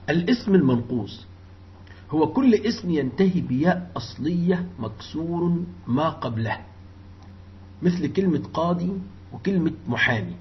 الاسم المنقوص هو كل اسم ينتهي بياء أصلية مكسور ما قبله مثل كلمة قاضي وكلمة محامي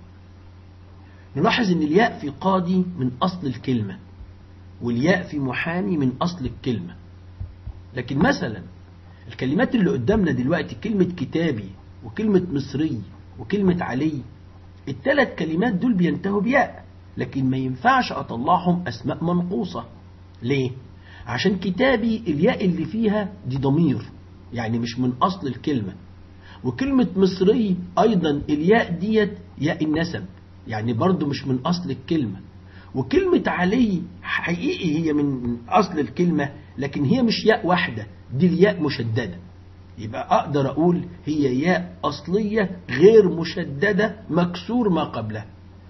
نلاحظ ان الياء في قاضي من أصل الكلمة والياء في محامي من أصل الكلمة لكن مثلا الكلمات اللي قدامنا دلوقتي كلمة كتابي وكلمة مصري وكلمة علي الثلاث كلمات دول بينتهوا بياء لكن ما ينفعش أطلعهم أسماء منقوصة ليه؟ عشان كتابي الياء اللي فيها دي ضمير يعني مش من أصل الكلمة وكلمة مصري أيضا الياء ديت ياء النسب يعني برضو مش من أصل الكلمة وكلمة علي حقيقي هي من أصل الكلمة لكن هي مش ياء واحدة دي الياء مشددة يبقى أقدر أقول هي ياء أصلية غير مشددة مكسور ما قبلها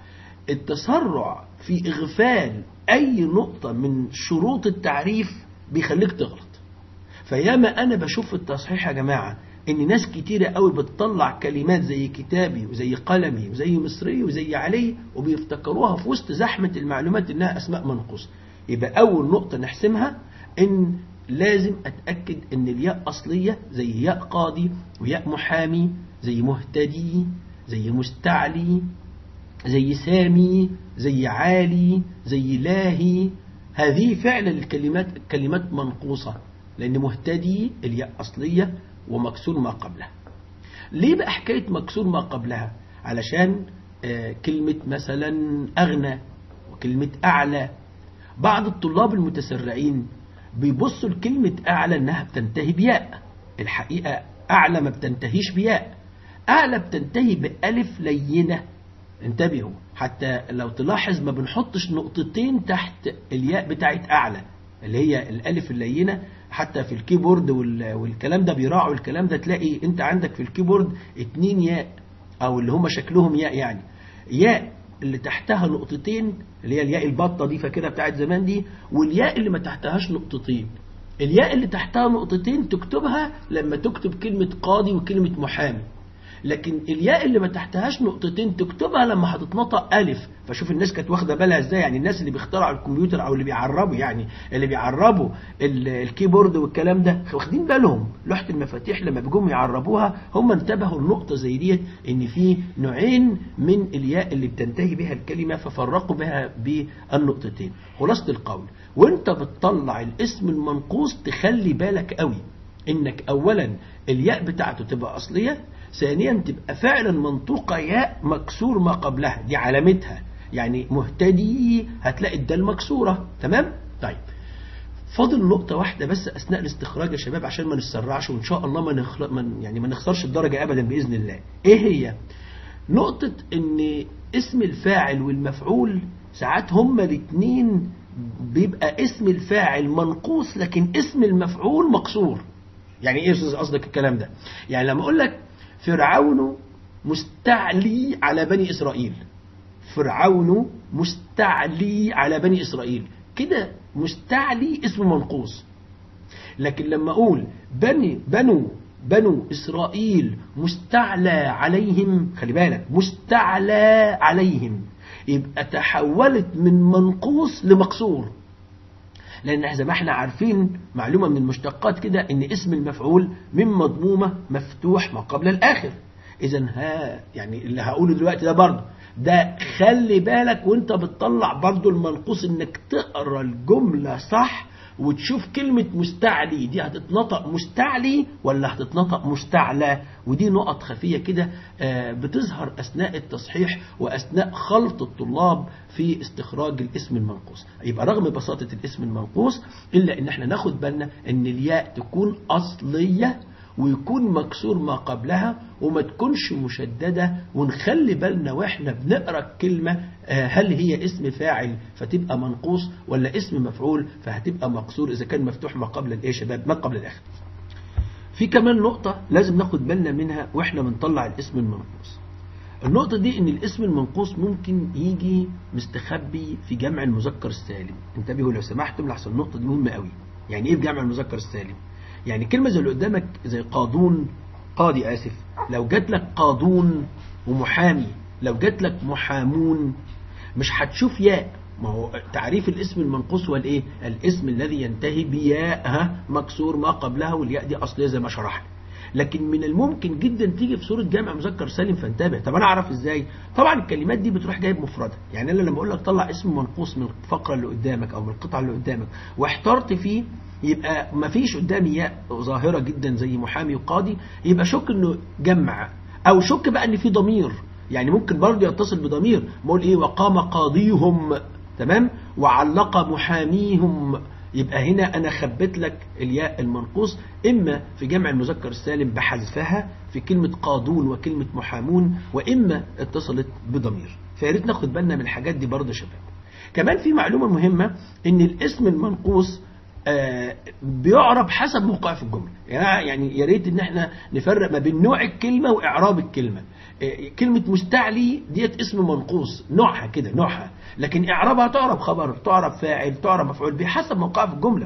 التسرع في إغفال أي نقطة من شروط التعريف بيخليك تغلط فياما أنا بشوف في التصحيح يا جماعة إن ناس كتيرة قوي بتطلع كلمات زي كتابي وزي قلمي وزي مصري وزي علي وبيفتكروها في وسط زحمة المعلومات إنها أسماء منقوصة يبقى أول نقطة نحسمها إن لازم أتأكد إن الياء أصلية زي ياء قاضي وياء محامي زي مهتدي زي مستعلي زي سامي زي عالي زي لاهي هذه فعلا الكلمات كلمات منقوصة لأن مهتدي الياء أصلية ومكسور ما قبلها ليه بقى حكاية مكسور ما قبلها علشان آه كلمة مثلا أغنى وكلمة أعلى بعض الطلاب المتسرعين بيبصوا لكلمة أعلى إنها بتنتهي بياء الحقيقة أعلى ما بتنتهيش بياء أعلى بتنتهي بألف لينة انتبهوا حتى لو تلاحظ ما بنحطش نقطتين تحت الياء بتاعت أعلى اللي هي الألف اللينة حتى في الكيبورد والكلام ده بيراعوا الكلام ده تلاقي انت عندك في الكيبورد اتنين ياء او اللي هم شكلهم ياء يعني ياء اللي تحتها نقطتين اللي هي الياء البطة دي فاكرها بتاعت زمان دي والياء اللي ما تحتهاش نقطتين الياء اللي تحتها نقطتين تكتبها لما تكتب كلمة قاضي وكلمة محامي لكن الياء اللي ما تحتهاش نقطتين تكتبها لما هتتنطق ألف فشوف الناس كانت واخدة بالها ازاي يعني الناس اللي بيخترعوا الكمبيوتر او اللي بيعربوا يعني اللي بيعربوا الكيبورد والكلام ده واخدين بالهم لوحة المفاتيح لما بيجوا يعربوها هم انتبهوا النقطة زي ديت ان في نوعين من الياء اللي بتنتهي بها الكلمة ففرقوا بها بالنقطتين خلاصة القول وانت بتطلع الاسم المنقوص تخلي بالك قوي انك اولا الياء بتاعته تبقى اصلية ثانيا تبقى فعلا منطوقة ياء مكسور ما قبلها دي علامتها يعني مهتدي هتلاقي الدال مكسورة تمام طيب فاضل نقطة واحدة بس أثناء الاستخراج يا شباب عشان ما نتسرعش وإن شاء الله ما نخل... من يعني ما نخسرش الدرجة أبدا بإذن الله إيه هي نقطة إن اسم الفاعل والمفعول ساعات هما الاثنين بيبقى اسم الفاعل منقوص لكن اسم المفعول مكسور يعني ايه قصدك الكلام ده يعني لما اقول لك فرعون مستعلي على بني إسرائيل فرعون مستعلي على بني إسرائيل كده مستعلي اسم منقوص لكن لما أقول بني بنو بنو إسرائيل مستعلى عليهم خلي بالك مستعلى عليهم يبقى تحولت من منقوص لمكسور لأن زي ما احنا عارفين معلومة من المشتقات كده إن اسم المفعول من مضمومة مفتوح ما قبل الآخر إذا ها يعني اللي هقوله دلوقتي ده برضه ده خلي بالك وانت بتطلع برضه المنقوص انك تقرا الجملة صح وتشوف كلمة مستعلي دي هتتنطق مستعلي ولا هتتنطق مستعلى ودي نقط خفية كده بتظهر أثناء التصحيح وأثناء خلط الطلاب في استخراج الاسم المنقوص يبقى رغم بساطة الاسم المنقوص إلا إن احنا ناخد بالنا إن الياء تكون أصلية ويكون مكسور ما قبلها وما تكونش مشددة ونخلي بالنا واحنا بنقرا الكلمة هل هي اسم فاعل فتبقى منقوص ولا اسم مفعول فهتبقى مكسور إذا كان مفتوح ما قبل الايه شباب ما قبل الآخر في كمان نقطة لازم ناخد بالنا منها واحنا بنطلع الاسم المنقوص النقطة دي ان الاسم المنقوص ممكن يجي مستخبي في جمع المذكر السالم انتبهوا لو سمحتم لحسن النقطة دي مهمة قوي يعني ايه في جمع المذكر السالم يعني كلمة زي اللي قدامك زي قاضون قاضي آسف لو جات لك قاضون ومحامي لو جات لك محامون مش هتشوف ياء ما هو تعريف الاسم المنقوص هو الايه الاسم الذي ينتهي بياء ها مكسور ما قبلها والياء دي اصليه زي ما شرحنا لكن من الممكن جدا تيجي في صوره جمع مذكر سالم فانتبه طب انا اعرف ازاي طبعا الكلمات دي بتروح جايب مفردها يعني انا لما اقول لك طلع اسم منقوص من الفقره اللي قدامك او من القطعه اللي قدامك واحترت فيه يبقى ما فيش قدامي ياء ظاهره جدا زي محامي وقاضي يبقى شك انه جمع او شك بقى ان في ضمير يعني ممكن برضه يتصل بضمير بقول ايه وقام قاضيهم تمام وعلق محاميهم يبقى هنا انا خبيت لك الياء المنقوص اما في جمع المذكر السالم بحذفها في كلمه قاضون وكلمه محامون واما اتصلت بضمير فيا ريت ناخد بالنا من الحاجات دي برضه يا شباب كمان في معلومه مهمه ان الاسم المنقوص آه بيعرب حسب موقعه في الجمله يعني يا ريت ان احنا نفرق ما بين نوع الكلمه واعراب الكلمه آه كلمه مستعلي ديت اسم منقوص نوعها كده نوعها لكن اعرابها تعرب خبر تعرب فاعل تعرب مفعول به حسب موقعها في الجمله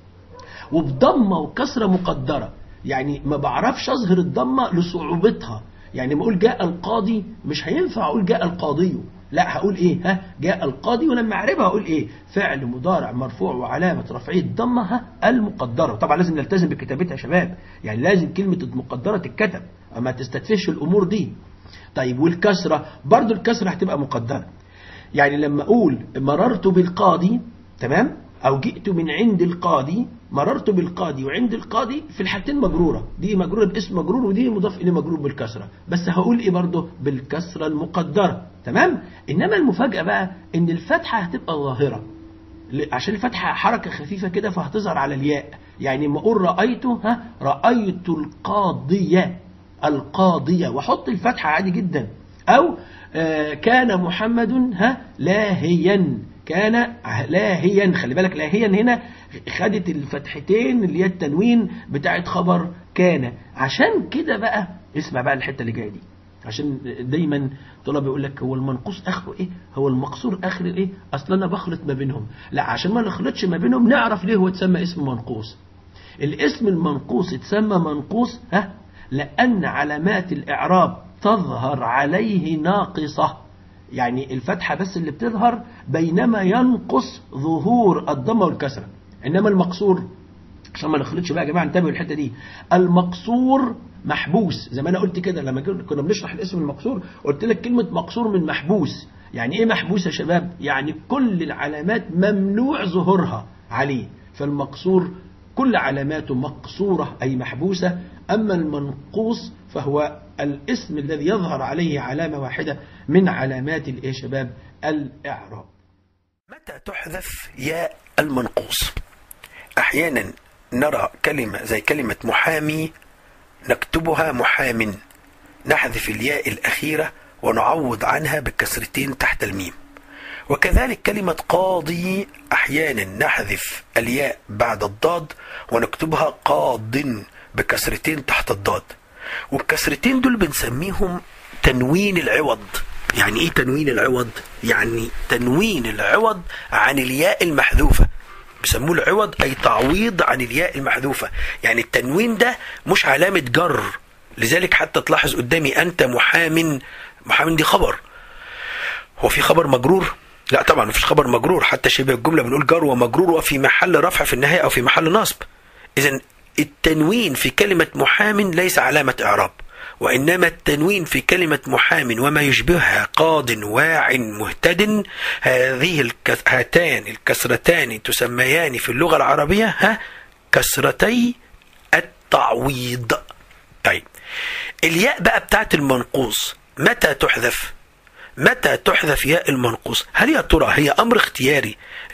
وبضمه وكسره مقدره يعني ما بعرفش اظهر الضمه لصعوبتها يعني ما اقول جاء القاضي مش هينفع اقول جاء القاضي لا هقول ايه ها جاء القاضي ولما اعربها هقول ايه فعل مضارع مرفوع وعلامه رفعه الضمه ها المقدره طبعا لازم نلتزم بكتابتها يا شباب يعني لازم كلمه المقدره تتكتب ما تستدفش الامور دي طيب والكسره برضو الكسره هتبقى مقدره يعني لما اقول مررت بالقاضي تمام او جئت من عند القاضي مررت بالقاضي وعند القاضي في الحالتين مجروره دي مجروره باسم مجرور ودي مضاف اليه مجرور بالكسره بس هقول ايه برضه بالكسره المقدره تمام انما المفاجاه بقى ان الفتحه هتبقى ظاهره عشان الفتحه حركه خفيفه كده فهتظهر على الياء يعني لما اقول رايته ها رايت القاضيه القاضيه واحط الفتحه عادي جدا او آه كان محمد ها لاهيا كان لاهيا خلي بالك لاهيا هنا خدت الفتحتين اللي هي التنوين بتاعت خبر كان عشان كده بقى اسمع بقى الحته اللي جايه دي عشان دايما طلاب يقول لك هو المنقوص اخره ايه هو المقصور اخره ايه اصل انا بخلط ما بينهم لا عشان ما نخلطش ما بينهم نعرف ليه هو اتسمى اسم منقوص الاسم المنقوص اتسمى منقوص ها لان علامات الاعراب تظهر عليه ناقصه يعني الفتحة بس اللي بتظهر بينما ينقص ظهور الضمة والكسرة إنما المقصور عشان ما نخلطش بقى يا جماعة انتبهوا الحتة دي المقصور محبوس زي ما أنا قلت كده لما كنا بنشرح الاسم المقصور قلت لك كلمة مقصور من محبوس يعني إيه محبوس يا شباب؟ يعني كل العلامات ممنوع ظهورها عليه فالمقصور كل علاماته مقصورة أي محبوسة أما المنقوص فهو الاسم الذي يظهر عليه علامة واحدة من علامات الايه شباب الإعراب متى تحذف ياء المنقوص أحيانا نرى كلمة زي كلمة محامي نكتبها محام نحذف الياء الأخيرة ونعوض عنها بالكسرتين تحت الميم وكذلك كلمة قاضي أحيانا نحذف الياء بعد الضاد ونكتبها قاض بكسرتين تحت الضاد والكسرتين دول بنسميهم تنوين العوض يعني ايه تنوين العوض يعني تنوين العوض عن الياء المحذوفة بيسموه العوض اي تعويض عن الياء المحذوفة يعني التنوين ده مش علامة جر لذلك حتى تلاحظ قدامي انت محام محام دي خبر هو في خبر مجرور لا طبعا مفيش خبر مجرور حتى شبه الجملة بنقول جر ومجرور وفي محل رفع في النهاية او في محل نصب اذا التنوين في كلمة محام ليس علامة إعراب وإنما التنوين في كلمة محام وما يشبهها قاض واع مهتد هذه الكس... هاتان الكسرتان تسميان في اللغة العربية ها كسرتي التعويض طيب الياء بقى بتاعت المنقوص متى تحذف متى تحذف ياء المنقوص هل يا ترى هي أمر اختياري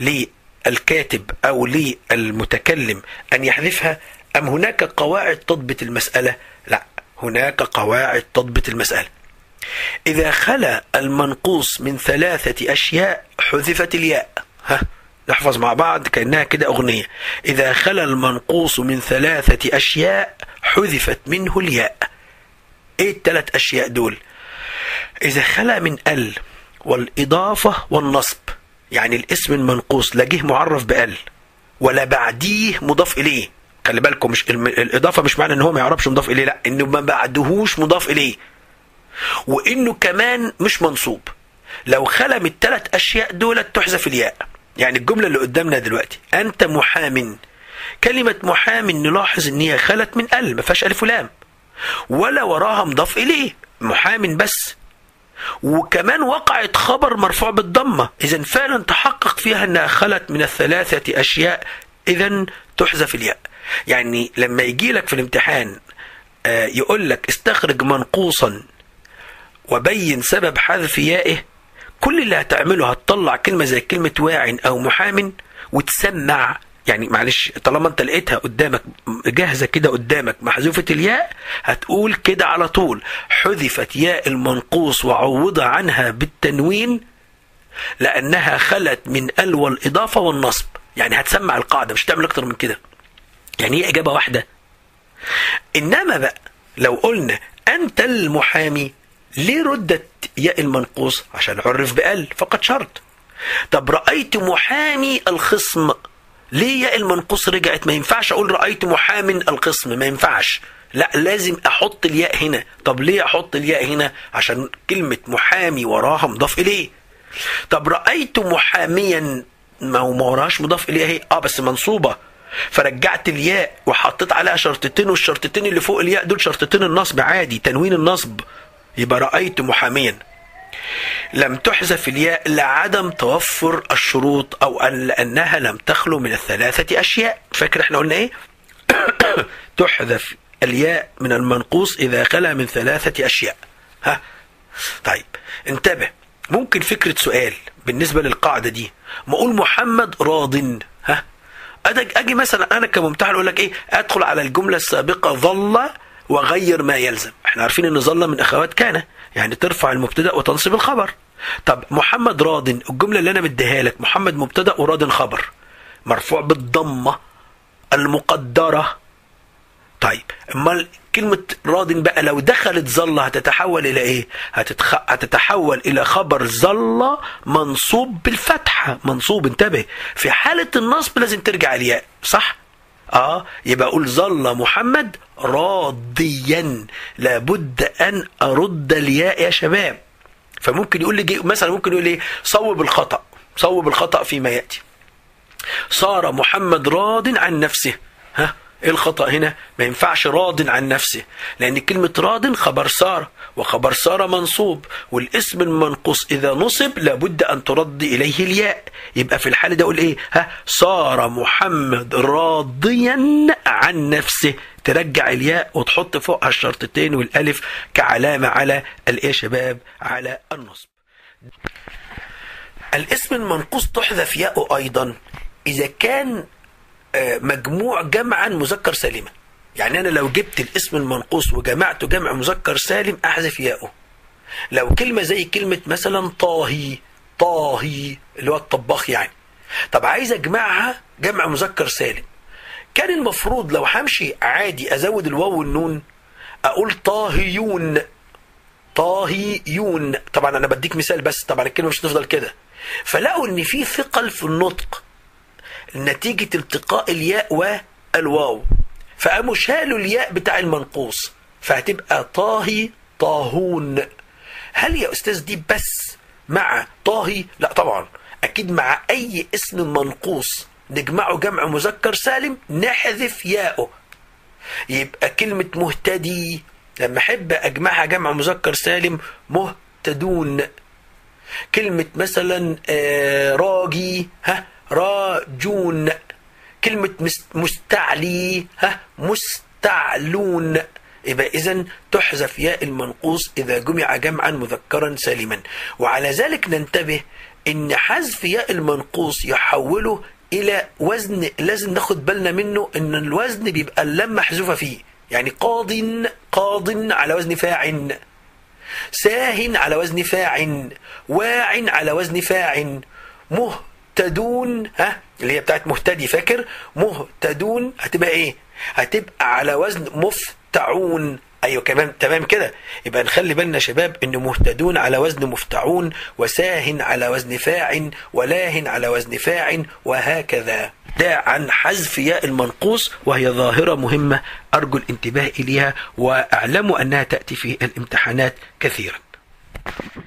للكاتب أو للمتكلم أن يحذفها أم هناك قواعد تضبط المسألة؟ لا هناك قواعد تضبط المسألة إذا خلا المنقوص من ثلاثة أشياء حذفت الياء ها نحفظ مع بعض كأنها كده أغنية إذا خلا المنقوص من ثلاثة أشياء حذفت منه الياء إيه الثلاث أشياء دول إذا خلا من ال والإضافة والنصب يعني الاسم المنقوص لا جه معرف بال ولا بعديه مضاف إليه خلي بالكم مش الاضافه مش معنى ان هو ما يعرفش مضاف اليه لا انه ما بعدهوش مضاف اليه وانه كمان مش منصوب لو خلى من الثلاث اشياء دول تحذف الياء يعني الجمله اللي قدامنا دلوقتي انت محام كلمه محام نلاحظ ان هي خلت من ال ما فيهاش الف ولام ولا وراها مضاف اليه محام بس وكمان وقعت خبر مرفوع بالضمه اذا فعلا تحقق فيها انها خلت من الثلاثه اشياء اذا تحذف الياء يعني لما يجي لك في الامتحان آه، يقول لك استخرج منقوصا وبين سبب حذف يائه كل اللي هتعمله هتطلع كلمة زي كلمة واع أو محام وتسمع يعني معلش طالما انت لقيتها قدامك جاهزة كده قدامك محذوفة الياء هتقول كده على طول حذفت ياء المنقوص وعوض عنها بالتنوين لأنها خلت من ال والإضافة والنصب يعني هتسمع القاعدة مش تعمل أكتر من كده يعني هي إجابة واحدة إنما بقى لو قلنا أنت المحامي ليه ردت ياء المنقوص عشان عرف بقل فقط شرط طب رأيت محامي الخصم ليه ياء المنقوص رجعت ما ينفعش أقول رأيت محام الخصم ما ينفعش لا لازم احط الياء هنا طب ليه احط الياء هنا عشان كلمة محامي وراها مضاف اليه طب رأيت محاميا ما هو ما وراهاش مضاف اليه اهي اه بس منصوبة فرجعت الياء وحطيت عليها شرطتين والشرطتين اللي فوق الياء دول شرطتين النصب عادي تنوين النصب يبقى رأيت محاميا لم تحذف الياء لعدم توفر الشروط او أن لانها لم تخلو من الثلاثه اشياء فاكر احنا قلنا ايه تحذف الياء من المنقوص اذا خلا من ثلاثه اشياء ها طيب انتبه ممكن فكره سؤال بالنسبه للقاعده دي ما اقول محمد راض ها أدج- اجي مثلا انا كممتحن اقول لك ايه ادخل على الجمله السابقه ظل وغير ما يلزم احنا عارفين ان ظل من اخوات كان يعني ترفع المبتدا وتنصب الخبر طب محمد راض الجمله اللي انا مديها لك محمد مبتدا وراض خبر مرفوع بالضمه المقدره طيب امال كلمة راض بقى لو دخلت ظل هتتحول إلى إيه؟ هتتخ... هتتحول إلى خبر ظل منصوب بالفتحة، منصوب انتبه، في حالة النصب لازم ترجع الياء، صح؟ اه يبقى اقول ظل محمد راضيا لابد ان ارد الياء يا شباب فممكن يقول لي جي مثلا ممكن يقول لي صوب الخطا صوب الخطا فيما ياتي صار محمد راض عن نفسه ها ايه الخطا هنا ما ينفعش راض عن نفسه لان كلمه راض خبر صار وخبر صار منصوب والاسم المنقوص اذا نصب لابد ان ترد اليه الياء يبقى في الحاله ده اقول ايه ها صار محمد راضيا عن نفسه ترجع الياء وتحط فوقها الشرطتين والالف كعلامه على الايه يا شباب على النصب الاسم المنقوص تحذف ياءه ايضا اذا كان آه، مجموع جمعا مذكر سالما يعني انا لو جبت الاسم المنقوص وجمعته جمع مذكر سالم احذف ياءه لو كلمه زي كلمه مثلا طاهي طاهي اللي هو الطباخ يعني طب عايز اجمعها جمع مذكر سالم كان المفروض لو همشي عادي ازود الواو والنون اقول طاهيون طاهيون طبعا انا بديك مثال بس طبعا الكلمه مش هتفضل كده فلقوا ان في ثقل في النطق نتيجة التقاء الياء والواو فقاموا شالوا الياء بتاع المنقوص فهتبقى طاهي طاهون هل يا أستاذ دي بس مع طاهي لا طبعا أكيد مع أي اسم منقوص نجمعه جمع مذكر سالم نحذف ياءه يبقى كلمة مهتدي لما أحب أجمعها جمع مذكر سالم مهتدون كلمة مثلا آه، راجي ها راجون كلمة مس- مستعلي ها مستعلون يبقى إذا تحذف ياء المنقوص إذا جمع جمعا مذكرا سالما وعلى ذلك ننتبه إن حذف ياء المنقوص يحوله إلى وزن لازم ناخد بالنا منه إن الوزن بيبقى اللام محذوفة فيه يعني قاض قاض على وزن فاعل ساه على وزن فاع واع على وزن فاع مهتدون ها اللي هي بتاعت مهتدي فاكر مهتدون هتبقى ايه هتبقى على وزن مفتعون ايوه كمان تمام كده يبقى نخلي بالنا يا شباب ان مهتدون على وزن مفتعون وساه على وزن فاع ولاه على وزن فاع وهكذا ده عن حذف ياء المنقوص وهي ظاهرة مهمة أرجو الانتباه إليها وأعلموا أنها تأتي في الامتحانات كثيرا